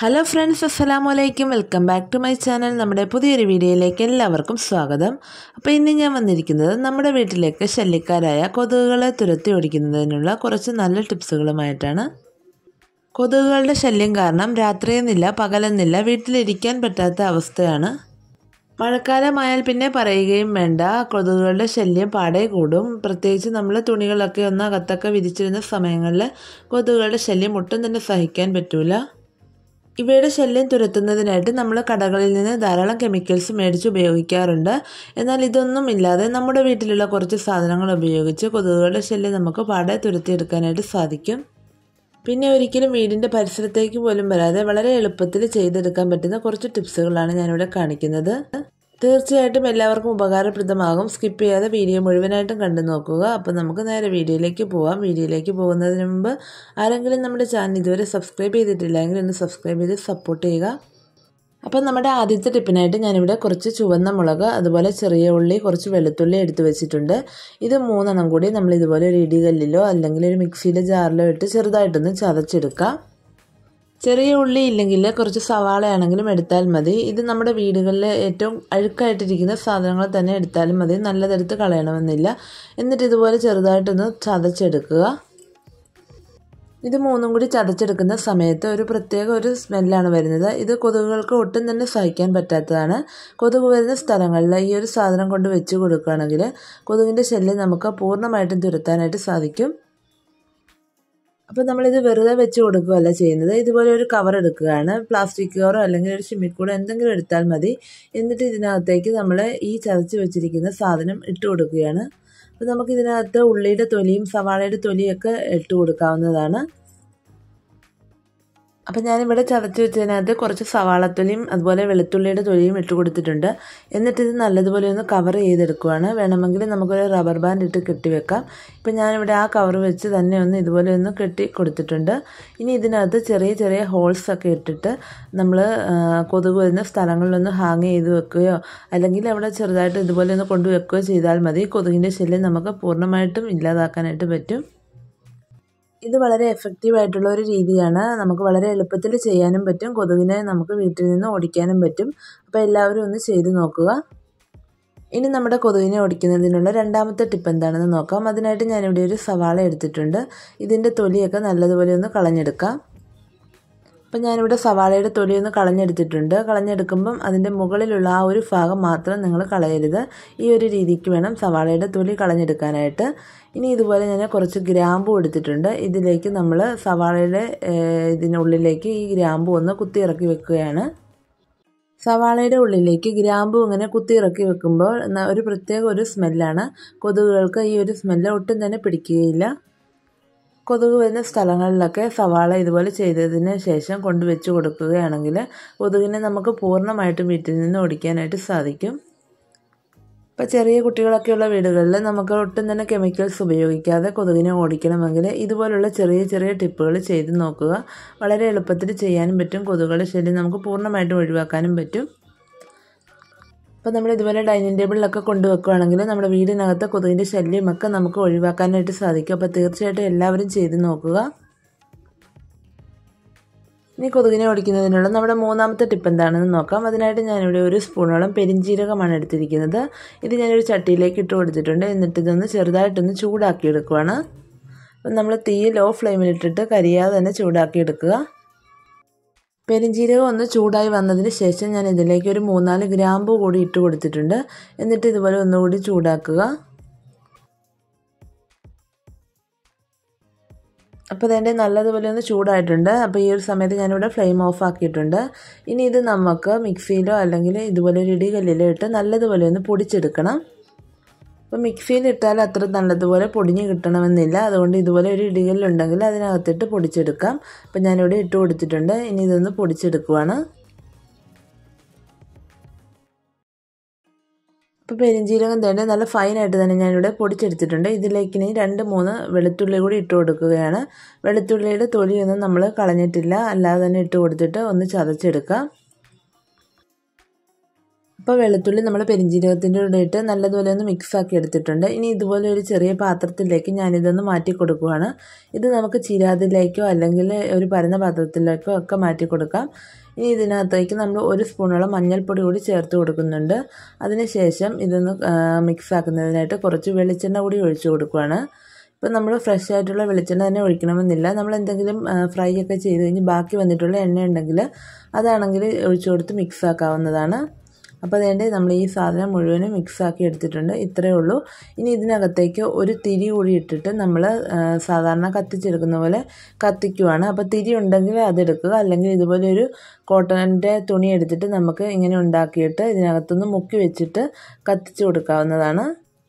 hello friends അസ്സലാമു അലൈക്കും welcome back to my channel നമ്മുടെ പുതിയൊരു വീഡിയോയിലേക്ക് എല്ലാവർക്കും സ്വാഗതം അപ്പോൾ ഇന്ന് ഞാൻ വന്നിരിക്കുന്നത് നമ്മുടെ വീട്ടിലേക്ക് ശല്യക്കാരായ കൊതുകുകളെ തുരത്തി ഓടിക്കുന്നതിനുള്ള കുറച്ച് നല്ല ടിപ്സുകളുമായിട്ടാണ് കൊതുകുകളുടെ ശല്യം കാരണം രാത്രിയെന്നില്ല പകലെന്നില്ല വീട്ടിലിരിക്കാൻ പറ്റാത്ത അവസ്ഥയാണ് മഴക്കാലമായാൽ പിന്നെ പറയുകയും വേണ്ട കൊതുകുകളുടെ ശല്യം പാടെ കൂടും പ്രത്യേകിച്ച് നമ്മൾ തുണികളൊക്കെ ഒന്ന് അകത്തൊക്കെ വിരിച്ചിരുന്ന സമയങ്ങളിൽ കൊതുകുകളുടെ ശല്യം ഒട്ടും തന്നെ സഹിക്കാൻ പറ്റൂല ഇവയുടെ ശല്യം തുരത്തുന്നതിനായിട്ട് നമ്മൾ കടകളിൽ നിന്ന് ധാരാളം കെമിക്കൽസ് മേടിച്ച് ഉപയോഗിക്കാറുണ്ട് എന്നാൽ ഇതൊന്നും ഇല്ലാതെ നമ്മുടെ വീട്ടിലുള്ള കുറച്ച് സാധനങ്ങൾ ഉപയോഗിച്ച് കൊതുകുകളുടെ ശല്യം നമുക്ക് പാടെ തുരത്തിയെടുക്കാനായിട്ട് സാധിക്കും പിന്നെ ഒരിക്കലും വീടിൻ്റെ പരിസരത്തേക്ക് പോലും വരാതെ വളരെ എളുപ്പത്തിൽ ചെയ്തെടുക്കാൻ പറ്റുന്ന കുറച്ച് ടിപ്സുകളാണ് ഞാനിവിടെ കാണിക്കുന്നത് തീർച്ചയായിട്ടും എല്ലാവർക്കും ഉപകാരപ്രദമാകും സ്കിപ്പ് ചെയ്യാതെ വീഡിയോ മുഴുവനായിട്ടും കണ്ടു നോക്കുക അപ്പോൾ നമുക്ക് നേരെ വീഡിയോയിലേക്ക് പോവാം വീഡിയോയിലേക്ക് പോകുന്നതിന് മുമ്പ് ആരെങ്കിലും നമ്മുടെ ചാനൽ ഇതുവരെ സബ്സ്ക്രൈബ് ചെയ്തിട്ടില്ലെങ്കിൽ ഒന്ന് സബ്സ്ക്രൈബ് ചെയ്ത് സപ്പോർട്ട് ചെയ്യുക അപ്പം നമ്മുടെ ആദ്യത്തെ ടിപ്പിനായിട്ട് ഞാനിവിടെ കുറച്ച് ചുവന്ന മുളക് അതുപോലെ ചെറിയ ഉള്ളി കുറച്ച് വെളുത്തുള്ളി എടുത്തു വെച്ചിട്ടുണ്ട് ഇത് മൂന്നെണ്ണം കൂടി നമ്മൾ ഇതുപോലെ ഒരു ഇടികല്ലിലോ അല്ലെങ്കിൽ ഒരു മിക്സിയിലെ ജാറിലോ ഇട്ട് ചെറുതായിട്ടൊന്ന് ചതച്ചെടുക്കാം ചെറിയ ഉള്ളി ഇല്ലെങ്കിൽ കുറച്ച് സവാളയാണെങ്കിലും എടുത്താൽ മതി ഇത് നമ്മുടെ വീടുകളിൽ ഏറ്റവും അഴുക്കായിട്ടിരിക്കുന്ന സാധനങ്ങൾ തന്നെ എടുത്താലും മതി നല്ലതെടുത്ത് കളയണമെന്നില്ല എന്നിട്ട് ഇതുപോലെ ചെറുതായിട്ടൊന്ന് ചതച്ചെടുക്കുക ഇത് മൂന്നും കൂടി ചതച്ചെടുക്കുന്ന സമയത്ത് ഒരു പ്രത്യേക ഒരു സ്മെല്ലാണ് വരുന്നത് ഇത് കൊതുകുകൾക്ക് ഒട്ടും തന്നെ സഹിക്കാൻ പറ്റാത്തതാണ് കൊതുക് വരുന്ന സ്ഥലങ്ങളിൽ ഈ ഒരു സാധനം കൊണ്ട് വെച്ച് കൊടുക്കുകയാണെങ്കിൽ കൊതുകിൻ്റെ ശല്യം നമുക്ക് പൂർണ്ണമായിട്ടും തുരത്താനായിട്ട് സാധിക്കും അപ്പോൾ നമ്മളിത് വെറുതെ വെച്ച് കൊടുക്കുകയല്ല ചെയ്യുന്നത് ഇതുപോലെ ഒരു കവർ എടുക്കുകയാണ് പ്ലാസ്റ്റിക് കവറോ അല്ലെങ്കിൽ ഒരു ഷിമ്മിക്കൂടോ എന്തെങ്കിലും എടുത്താൽ മതി എന്നിട്ട് ഇതിനകത്തേക്ക് നമ്മൾ ഈ ചതച്ച് വെച്ചിരിക്കുന്ന സാധനം ഇട്ട് കൊടുക്കുകയാണ് അപ്പോൾ നമുക്ക് ഇതിനകത്ത് ഉള്ളിയുടെ തൊലിയും സവാളയുടെ തൊലിയൊക്കെ ഇട്ട് കൊടുക്കാവുന്നതാണ് അപ്പം ഞാനിവിടെ ചതച്ച് വെച്ചതിനകത്ത് കുറച്ച് സവാളത്തൊലിയും അതുപോലെ വെളുത്തുള്ളിയുടെ തൊലിയും ഇട്ട് കൊടുത്തിട്ടുണ്ട് എന്നിട്ട് ഇത് നല്ലതുപോലെ ഒന്ന് കവർ ചെയ്തെടുക്കുവാണ് വേണമെങ്കിൽ നമുക്കൊരു റബ്ബർ ബാൻഡ് ഇട്ട് കെട്ടിവെക്കാം ഇപ്പം ഞാനിവിടെ ആ കവർ വെച്ച് തന്നെ ഒന്ന് ഇതുപോലെ ഒന്ന് കെട്ടി കൊടുത്തിട്ടുണ്ട് ഇനി ഇതിനകത്ത് ചെറിയ ചെറിയ ഹോൾസ് ഒക്കെ ഇട്ടിട്ട് നമ്മൾ കൊതുക് വരുന്ന സ്ഥലങ്ങളിലൊന്ന് ഹാങ് ചെയ്ത് വെക്കുകയോ അല്ലെങ്കിൽ അവിടെ ചെറുതായിട്ട് ഇതുപോലെ ഒന്ന് കൊണ്ടുവെക്കുകയോ ചെയ്താൽ മതി കൊതുകിൻ്റെ ശല്യം നമുക്ക് പൂർണ്ണമായിട്ടും ഇല്ലാതാക്കാനായിട്ട് പറ്റും ഇത് വളരെ എഫക്റ്റീവ് ആയിട്ടുള്ള ഒരു രീതിയാണ് നമുക്ക് വളരെ എളുപ്പത്തിൽ ചെയ്യാനും പറ്റും കൊതുകിനെ നമുക്ക് വീട്ടിൽ നിന്ന് ഓടിക്കാനും പറ്റും അപ്പോൾ എല്ലാവരും ഒന്ന് ചെയ്ത് നോക്കുക ഇനി നമ്മുടെ കൊതുകിനെ ഓടിക്കുന്നതിനുള്ള രണ്ടാമത്തെ ടിപ്പ് എന്താണെന്ന് നോക്കാം അതിനായിട്ട് ഞാനിവിടെ ഒരു സവാള എടുത്തിട്ടുണ്ട് ഇതിൻ്റെ തൊലിയൊക്കെ നല്ലതുപോലെ ഒന്ന് കളഞ്ഞെടുക്കാം അപ്പം ഞാനിവിടെ സവാളയുടെ തൊലി ഒന്ന് കളഞ്ഞെടുത്തിട്ടുണ്ട് കളഞ്ഞെടുക്കുമ്പം അതിൻ്റെ മുകളിലുള്ള ആ ഒരു ഭാഗം മാത്രം നിങ്ങൾ കളയരുത് ഈ ഒരു രീതിക്ക് വേണം സവാളയുടെ തൊലി കളഞ്ഞെടുക്കാനായിട്ട് ഇനി ഇതുപോലെ ഞാൻ കുറച്ച് ഗ്രാമ്പു എടുത്തിട്ടുണ്ട് ഇതിലേക്ക് നമ്മൾ സവാളയുടെ ഇതിനുള്ളിലേക്ക് ഈ ഗ്രാമ്പു ഒന്ന് കുത്തിയിറക്കി വെക്കുകയാണ് സവാളയുടെ ഉള്ളിലേക്ക് ഗ്രാമ്പു ഇങ്ങനെ കുത്തിയിറക്കി വെക്കുമ്പോൾ ഒരു പ്രത്യേക ഒരു സ്മെല്ലാണ് കൊതുകുകൾക്ക് ഈ ഒരു സ്മെല്ല് ഒട്ടും തന്നെ പിടിക്കുകയില്ല കൊതുക് വരുന്ന സ്ഥലങ്ങളിലൊക്കെ സവാള ഇതുപോലെ ചെയ്തതിന് ശേഷം കൊണ്ടുവച്ച് കൊടുക്കുകയാണെങ്കിൽ കൊതുകിനെ നമുക്ക് പൂർണ്ണമായിട്ടും വീട്ടിൽ നിന്ന് ഓടിക്കാനായിട്ട് സാധിക്കും ഇപ്പോൾ ചെറിയ കുട്ടികളൊക്കെയുള്ള വീടുകളിൽ നമുക്ക് ഒട്ടും തന്നെ കെമിക്കൽസ് ഉപയോഗിക്കാതെ കൊതുകിനെ ഓടിക്കണമെങ്കിൽ ഇതുപോലുള്ള ചെറിയ ചെറിയ ടിപ്പുകൾ ചെയ്ത് നോക്കുക വളരെ എളുപ്പത്തിൽ ചെയ്യാനും പറ്റും കൊതുകുകളുടെ ശല്യം നമുക്ക് പൂർണ്ണമായിട്ടും ഒഴിവാക്കാനും പറ്റും അപ്പോൾ നമ്മൾ ഇതുപോലെ ഡൈനിങ് ടേബിളിലൊക്കെ കൊണ്ടുവെക്കുകയാണെങ്കിൽ നമ്മുടെ വീടിനകത്ത് കൊതുകിൻ്റെ ശല്യമൊക്കെ നമുക്ക് ഒഴിവാക്കാനായിട്ട് സാധിക്കും അപ്പോൾ തീർച്ചയായിട്ടും എല്ലാവരും ചെയ്ത് നോക്കുക ഇനി കൊതുകിനെ ഓടിക്കുന്നതിനുള്ള നമ്മുടെ മൂന്നാമത്തെ ടിപ്പ് എന്താണെന്ന് നോക്കാം അതിനായിട്ട് ഞാനിവിടെ ഒരു സ്പൂണോളം പെരിഞ്ചീരകമാണ് എടുത്തിരിക്കുന്നത് ഇത് ഞാനൊരു ചട്ടിയിലേക്ക് ഇട്ട് കൊടുത്തിട്ടുണ്ട് എന്നിട്ട് ഇതൊന്ന് ചെറുതായിട്ടൊന്ന് ചൂടാക്കി എടുക്കുവാണ് അപ്പം നമ്മൾ തീ ലോ ഫ്ലെയിമിലിട്ടിട്ട് കരിയാതെ തന്നെ ചൂടാക്കി എടുക്കുക പെരിഞ്ചീരകം ഒന്ന് ചൂടായി വന്നതിന് ശേഷം ഞാൻ ഇതിലേക്ക് ഒരു മൂന്നാല് ഗ്രാമ്പു കൂടി ഇട്ട് കൊടുത്തിട്ടുണ്ട് എന്നിട്ട് ഇതുപോലെ ഒന്നുകൂടി ചൂടാക്കുക അപ്പോൾ ഇതിൻ്റെ നല്ലതുപോലെ ഒന്ന് ചൂടായിട്ടുണ്ട് അപ്പോൾ ഈ ഒരു സമയത്ത് ഞാനിവിടെ ഫ്ലെയിം ഓഫ് ആക്കിയിട്ടുണ്ട് ഇനി ഇത് നമുക്ക് മിക്സിയിലോ അല്ലെങ്കിൽ ഇതുപോലെ ഒരു ഇടികല്ലിലോ ഇട്ട് നല്ലതുപോലെ ഒന്ന് പൊടിച്ചെടുക്കണം അപ്പോൾ മിക്സിയിൽ ഇട്ടാൽ അത്ര നല്ലതുപോലെ പൊടിഞ്ഞ് കിട്ടണമെന്നില്ല അതുകൊണ്ട് ഇതുപോലെ ഒരു ഇടികല്ലുണ്ടെങ്കിൽ അതിനകത്തിട്ട് പൊടിച്ചെടുക്കാം അപ്പോൾ ഞാനിവിടെ ഇട്ട് കൊടുത്തിട്ടുണ്ട് ഇനി ഇതൊന്ന് പൊടിച്ചെടുക്കുവാണ് ഇപ്പോൾ പെരിഞ്ചീരകം തന്നെ നല്ല ഫൈനായിട്ട് തന്നെ ഞാനിവിടെ പൊടിച്ചെടുത്തിട്ടുണ്ട് ഇതിലേക്ക് ഇനി രണ്ട് മൂന്ന് വെളുത്തുള്ളി കൂടി ഇട്ട് കൊടുക്കുകയാണ് വെളുത്തുള്ളിയുടെ തൊലിയൊന്നും നമ്മൾ കളഞ്ഞിട്ടില്ല അല്ലാതെ തന്നെ ഇട്ട് കൊടുത്തിട്ട് ഒന്ന് ചതച്ചെടുക്കാം അപ്പോൾ വെളുത്തുള്ളി നമ്മൾ പെരിഞ്ജീരകത്തിൻ്റെ കൂടെ ഇട്ട് നല്ലതുപോലെ ഒന്ന് മിക്സ് ആക്കി എടുത്തിട്ടുണ്ട് ഇനി ഇതുപോലെ ഒരു ചെറിയ പാത്രത്തിലേക്ക് ഞാനിതൊന്ന് മാറ്റി കൊടുക്കുകയാണ് ഇത് നമുക്ക് ചിരാതിലേക്കോ അല്ലെങ്കിൽ ഒരു പരന്ന പാത്രത്തിലേക്കോ ഒക്കെ മാറ്റി കൊടുക്കാം ഇനി ഇതിനകത്തേക്ക് നമ്മൾ ഒരു സ്പൂണോളം മഞ്ഞൾപ്പൊടി കൂടി ചേർത്ത് കൊടുക്കുന്നുണ്ട് അതിനുശേഷം ഇതൊന്ന് മിക്സ് ആക്കുന്നതിനായിട്ട് കുറച്ച് വെളിച്ചെണ്ണ കൂടി ഒഴിച്ചു കൊടുക്കുകയാണ് ഇപ്പം നമ്മൾ ഫ്രഷ് ആയിട്ടുള്ള വെളിച്ചെണ്ണ തന്നെ ഒഴിക്കണമെന്നില്ല നമ്മൾ എന്തെങ്കിലും ഫ്രൈ ഒക്കെ ചെയ്ത് കഴിഞ്ഞ് ബാക്കി വന്നിട്ടുള്ള എണ്ണ ഉണ്ടെങ്കിൽ അതാണെങ്കിൽ ഒഴിച്ചു കൊടുത്ത് മിക്സ് ആക്കാവുന്നതാണ് അപ്പോൾ അതുകൊണ്ട് നമ്മൾ ഈ സാധനം മുഴുവനും മിക്സ് ആക്കി എടുത്തിട്ടുണ്ട് ഇത്രയേ ഉള്ളൂ ഇനി ഇതിനകത്തേക്ക് ഒരു തിരി കൂടി ഇട്ടിട്ട് നമ്മൾ സാധാരണ കത്തിച്ചെടുക്കുന്ന പോലെ കത്തിക്കുവാണ് അപ്പോൾ തിരി ഉണ്ടെങ്കിൽ അതെടുക്കുക അല്ലെങ്കിൽ ഇതുപോലെ ഒരു കോട്ടണിൻ്റെ തുണി എടുത്തിട്ട് നമുക്ക് ഇങ്ങനെ ഉണ്ടാക്കിയിട്ട് ഇതിനകത്തുനിന്ന് മുക്കി വെച്ചിട്ട് കത്തിച്ച് കൊടുക്കാവുന്നതാണ്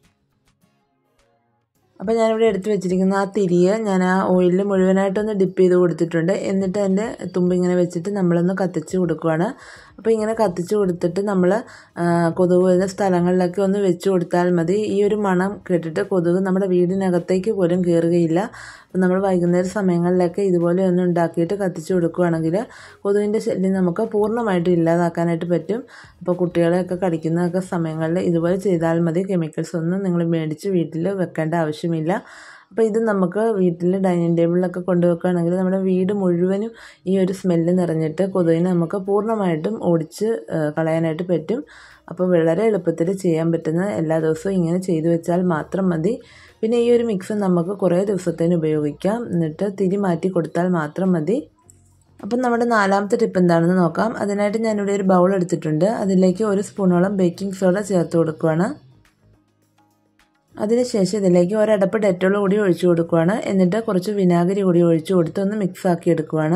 അപ്പോൾ ഞാനിവിടെ എടുത്ത് വെച്ചിരിക്കുന്ന ആ തിരിയെ ഞാൻ ആ ഓയിലിൽ മുഴുവനായിട്ടൊന്ന് ഡിപ്പ് ചെയ്ത് കൊടുത്തിട്ടുണ്ട് എന്നിട്ട് അതിൻ്റെ തുമ്പ് ഇങ്ങനെ വെച്ചിട്ട് നമ്മളൊന്ന് കത്തിച്ച് കൊടുക്കുകയാണ് അപ്പോൾ ഇങ്ങനെ കത്തിച്ച് കൊടുത്തിട്ട് നമ്മൾ കൊതുക് വരുന്ന സ്ഥലങ്ങളിലൊക്കെ ഒന്ന് വെച്ച് കൊടുത്താൽ മതി ഈ ഒരു മണം കേട്ടിട്ട് കൊതുക് നമ്മുടെ വീടിനകത്തേക്ക് പോലും കയറുകയില്ല അപ്പോൾ നമ്മൾ വൈകുന്നേര സമയങ്ങളിലൊക്കെ ഇതുപോലെ ഒന്ന് ഉണ്ടാക്കിയിട്ട് കത്തിച്ച് കൊടുക്കുകയാണെങ്കിൽ കൊതുകിൻ്റെ ശല്യം നമുക്ക് പൂർണ്ണമായിട്ടും ഇല്ലാതാക്കാനായിട്ട് പറ്റും അപ്പോൾ കുട്ടികളെയൊക്കെ കടിക്കുന്നതൊക്കെ സമയങ്ങളിൽ ഇതുപോലെ ചെയ്താൽ മതി കെമിക്കൽസ് ഒന്നും നിങ്ങൾ മേടിച്ച് വീട്ടിൽ വെക്കേണ്ട ആവശ്യമില്ല അപ്പോൾ ഇത് നമുക്ക് വീട്ടിൽ ഡൈനിങ് ടേബിളിലൊക്കെ കൊണ്ടുവെക്കുകയാണെങ്കിൽ നമ്മുടെ വീട് മുഴുവനും ഈ ഒരു സ്മെല്ല് നിറഞ്ഞിട്ട് കൊതുകിനെ നമുക്ക് പൂർണ്ണമായിട്ടും ഓടിച്ച് കളയാനായിട്ട് പറ്റും അപ്പോൾ വളരെ എളുപ്പത്തിൽ ചെയ്യാൻ പറ്റുന്ന എല്ലാ ദിവസവും ഇങ്ങനെ ചെയ്തു വെച്ചാൽ മാത്രം മതി പിന്നെ ഈ ഒരു മിക്സ് നമുക്ക് കുറേ ദിവസത്തേന് ഉപയോഗിക്കാം എന്നിട്ട് തിരി മാറ്റി കൊടുത്താൽ മാത്രം മതി അപ്പം നമ്മുടെ നാലാമത്തെ ടിപ്പ് എന്താണെന്ന് നോക്കാം അതിനായിട്ട് ഞാനിവിടെ ഒരു ബൗൾ എടുത്തിട്ടുണ്ട് അതിലേക്ക് ഒരു സ്പൂണോളം ബേക്കിംഗ് സോഡ ചേർത്ത് കൊടുക്കുകയാണ് അതിനുശേഷം ഇതിലേക്ക് ഒരടപ്പ് ഡെറ്റോൾ കൂടി ഒഴിച്ചു കൊടുക്കുകയാണ് എന്നിട്ട് കുറച്ച് വിനാഗിരി കൂടി ഒഴിച്ചു കൊടുത്ത് ഒന്ന് മിക്സ് ആക്കി എടുക്കുകയാണ്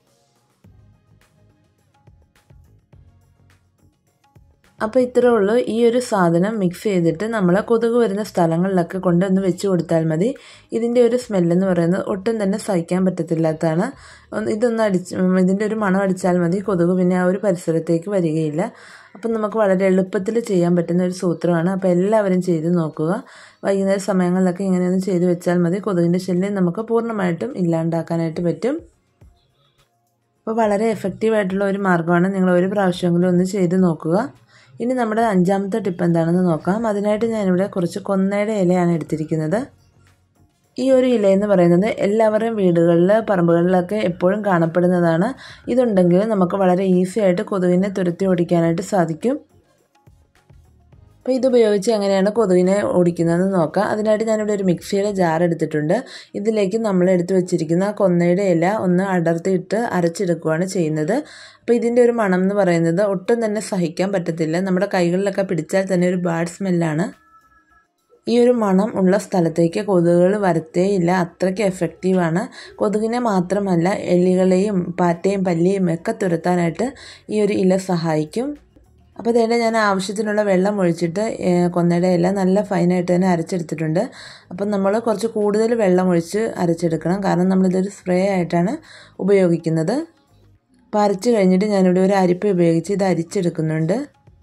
അപ്പോൾ ഇത്രേ ഉള്ളൂ ഈ ഒരു സാധനം മിക്സ് ചെയ്തിട്ട് നമ്മൾ കൊതുക് വരുന്ന സ്ഥലങ്ങളിലൊക്കെ കൊണ്ടൊന്ന് വെച്ച് കൊടുത്താൽ മതി ഇതിൻ്റെ ഒരു സ്മെല്ലെന്ന് പറയുന്നത് ഒട്ടും തന്നെ സഹിക്കാൻ പറ്റത്തില്ലാത്തതാണ് ഇതൊന്ന് അടിച്ച് ഇതിൻ്റെ ഒരു മണം അടിച്ചാൽ മതി കൊതുക് പിന്നെ ആ ഒരു പരിസരത്തേക്ക് വരികയില്ല അപ്പം നമുക്ക് വളരെ എളുപ്പത്തിൽ ചെയ്യാൻ പറ്റുന്ന ഒരു സൂത്രമാണ് അപ്പോൾ എല്ലാവരും ചെയ്ത് നോക്കുക വൈകുന്നേര സമയങ്ങളിലൊക്കെ ഇങ്ങനെയൊന്ന് ചെയ്ത് വെച്ചാൽ മതി കൊതുകിൻ്റെ ശല്യം നമുക്ക് പൂർണ്ണമായിട്ടും ഇല്ലാണ്ടാക്കാനായിട്ട് പറ്റും അപ്പോൾ വളരെ എഫക്റ്റീവായിട്ടുള്ള ഒരു മാർഗ്ഗമാണ് നിങ്ങൾ ഒരു പ്രാവശ്യമെങ്കിലും ഒന്ന് ചെയ്ത് നോക്കുക ഇനി നമ്മുടെ അഞ്ചാമത്തെ ടിപ്പ് എന്താണെന്ന് നോക്കാം അതിനായിട്ട് ഞാനിവിടെ കുറച്ച് കൊന്നയുടെ ഇലയാണ് എടുത്തിരിക്കുന്നത് ഈ ഒരു ഇല എന്ന് പറയുന്നത് എല്ലാവരുടെയും വീടുകളിൽ പറമ്പുകളിലൊക്കെ എപ്പോഴും കാണപ്പെടുന്നതാണ് ഇതുണ്ടെങ്കിൽ നമുക്ക് വളരെ ഈസി ആയിട്ട് കൊതുകിനെ തുരത്തി ഓടിക്കാനായിട്ട് സാധിക്കും അപ്പോൾ ഇത് ഉപയോഗിച്ച് എങ്ങനെയാണ് കൊതുകിനെ ഓടിക്കുന്നതെന്ന് നോക്കാം അതിനായിട്ട് ഞാനിവിടെ ഒരു മിക്സിയുടെ ജാർ എടുത്തിട്ടുണ്ട് ഇതിലേക്ക് നമ്മൾ എടുത്തു വെച്ചിരിക്കുന്ന കൊന്നയുടെ ഇല ഒന്ന് അടർത്തിയിട്ട് അരച്ചെടുക്കുകയാണ് ചെയ്യുന്നത് അപ്പോൾ ഇതിൻ്റെ ഒരു മണം എന്ന് പറയുന്നത് ഒട്ടും തന്നെ സഹിക്കാൻ പറ്റത്തില്ല നമ്മുടെ കൈകളിലൊക്കെ പിടിച്ചാൽ തന്നെ ഒരു ബാഡ് സ്മെല്ലാണ് ഈ ഒരു മണം ഉള്ള സ്ഥലത്തേക്ക് കൊതുകുകൾ വരത്തേയില്ല അത്രയ്ക്ക് എഫക്റ്റീവാണ് കൊതുകിനെ മാത്രമല്ല എലികളെയും പാറ്റയും പല്ലിയും ഒക്കെ തുരത്താനായിട്ട് ഈ ഒരു ഇല സഹായിക്കും അപ്പോൾ ഇതേടെ ഞാൻ ആവശ്യത്തിനുള്ള വെള്ളം ഒഴിച്ചിട്ട് കൊന്നയുടെ ഇല നല്ല ഫൈനായിട്ട് തന്നെ അരച്ചെടുത്തിട്ടുണ്ട് അപ്പം നമ്മൾ കുറച്ച് കൂടുതൽ വെള്ളം ഒഴിച്ച് അരച്ചെടുക്കണം കാരണം നമ്മളിതൊരു സ്പ്രേ ആയിട്ടാണ് ഉപയോഗിക്കുന്നത് അപ്പോൾ അരച്ച് കഴിഞ്ഞിട്ട് ഞാനിവിടെ ഒരു അരിപ്പ ഉപയോഗിച്ച് ഇത് അരിച്ചെടുക്കുന്നുണ്ട്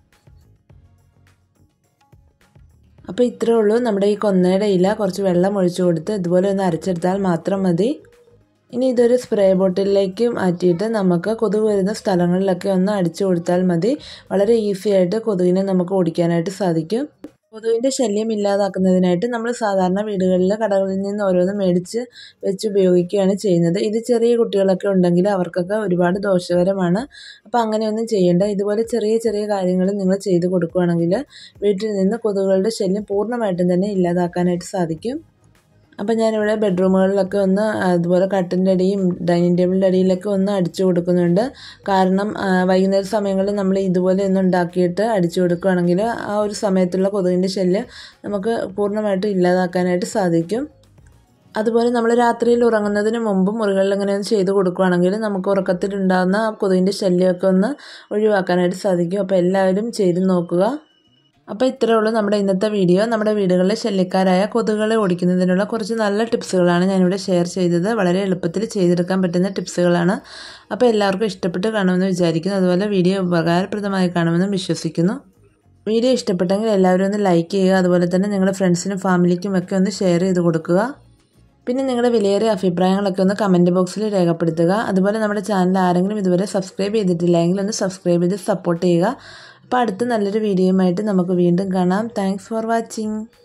അപ്പോൾ ഇത്രേ ഉള്ളൂ നമ്മുടെ ഈ കൊന്നയുടെ ഇല കുറച്ച് വെള്ളം ഒഴിച്ചു കൊടുത്ത് ഇതുപോലെ ഒന്ന് അരച്ചെടുത്താൽ മാത്രം മതി ഇനി ഇതൊരു സ്പ്രേ ബോട്ടിലേക്ക് മാറ്റിയിട്ട് നമുക്ക് കൊതുക് വരുന്ന സ്ഥലങ്ങളിലൊക്കെ ഒന്ന് അടിച്ചു കൊടുത്താൽ മതി വളരെ ഈസി ആയിട്ട് കൊതുകിനെ നമുക്ക് ഓടിക്കാനായിട്ട് സാധിക്കും കൊതുകിൻ്റെ ശല്യം ഇല്ലാതാക്കുന്നതിനായിട്ട് നമ്മൾ സാധാരണ വീടുകളിൽ കടകളിൽ നിന്ന് ഓരോന്ന് മേടിച്ച് വെച്ച് ഉപയോഗിക്കുകയാണ് ചെയ്യുന്നത് ഇത് ചെറിയ കുട്ടികളൊക്കെ ഉണ്ടെങ്കിൽ അവർക്കൊക്കെ ഒരുപാട് ദോഷകരമാണ് അപ്പോൾ അങ്ങനെയൊന്നും ചെയ്യേണ്ട ഇതുപോലെ ചെറിയ ചെറിയ കാര്യങ്ങൾ നിങ്ങൾ ചെയ്ത് കൊടുക്കുകയാണെങ്കിൽ വീട്ടിൽ നിന്ന് കൊതുകുകളുടെ ശല്യം പൂർണ്ണമായിട്ടും തന്നെ ഇല്ലാതാക്കാനായിട്ട് സാധിക്കും അപ്പോൾ ഞാനിവിടെ ബെഡ്റൂമുകളിലൊക്കെ ഒന്ന് അതുപോലെ കട്ടിൻ്റെ അടിയും ഡൈനിങ് ടേബിളിൻ്റെ അടിയിലൊക്കെ ഒന്ന് അടിച്ചു കൊടുക്കുന്നുണ്ട് കാരണം വൈകുന്നേര സമയങ്ങളിൽ നമ്മൾ ഇതുപോലെ ഒന്ന് ഉണ്ടാക്കിയിട്ട് അടിച്ചു കൊടുക്കുകയാണെങ്കിൽ ആ ഒരു സമയത്തുള്ള കൊതുകിൻ്റെ ശല്യം നമുക്ക് പൂർണ്ണമായിട്ടും ഇല്ലാതാക്കാനായിട്ട് സാധിക്കും അതുപോലെ നമ്മൾ രാത്രിയിൽ ഉറങ്ങുന്നതിന് മുമ്പ് മുറികളിൽ ഇങ്ങനെ ഒന്ന് ചെയ്ത് കൊടുക്കുകയാണെങ്കിൽ നമുക്ക് ഉറക്കത്തിലുണ്ടാകുന്ന ആ കൊതുകിൻ്റെ ശല്യമൊക്കെ ഒന്ന് ഒഴിവാക്കാനായിട്ട് സാധിക്കും അപ്പോൾ എല്ലാവരും ചെയ്ത് നോക്കുക അപ്പോൾ ഇത്രയേ ഉള്ളൂ നമ്മുടെ ഇന്നത്തെ വീഡിയോ നമ്മുടെ വീടുകളിലെ ശല്യക്കാരായ കൊതുകുകളെ ഓടിക്കുന്നതിനുള്ള കുറച്ച് നല്ല ടിപ്സുകളാണ് ഞാനിവിടെ ഷെയർ ചെയ്തത് വളരെ എളുപ്പത്തിൽ ചെയ്തെടുക്കാൻ പറ്റുന്ന ടിപ്സുകളാണ് അപ്പോൾ എല്ലാവർക്കും ഇഷ്ടപ്പെട്ട് കാണുമെന്ന് വിചാരിക്കുന്നു അതുപോലെ വീഡിയോ ഉപകാരപ്രദമായി കാണുമെന്നും വിശ്വസിക്കുന്നു വീഡിയോ ഇഷ്ടപ്പെട്ടെങ്കിൽ എല്ലാവരും ഒന്ന് ലൈക്ക് ചെയ്യുക അതുപോലെ തന്നെ നിങ്ങളുടെ ഫ്രണ്ട്സിനും ഫാമിലിക്കും ഒക്കെ ഒന്ന് ഷെയർ ചെയ്ത് കൊടുക്കുക പിന്നെ നിങ്ങളുടെ വിലയേറിയ അഭിപ്രായങ്ങളൊക്കെ ഒന്ന് കമൻറ്റ് ബോക്സിൽ രേഖപ്പെടുത്തുക അതുപോലെ നമ്മുടെ ചാനൽ ആരെങ്കിലും ഇതുവരെ സബ്സ്ക്രൈബ് ചെയ്തിട്ടില്ലെങ്കിൽ ഒന്ന് സബ്സ്ക്രൈബ് ചെയ്ത് സപ്പോർട്ട് ചെയ്യുക അപ്പോൾ അടുത്ത നല്ലൊരു വീഡിയോയുമായിട്ട് നമുക്ക് വീണ്ടും കാണാം താങ്ക്സ് ഫോർ വാച്ചിങ്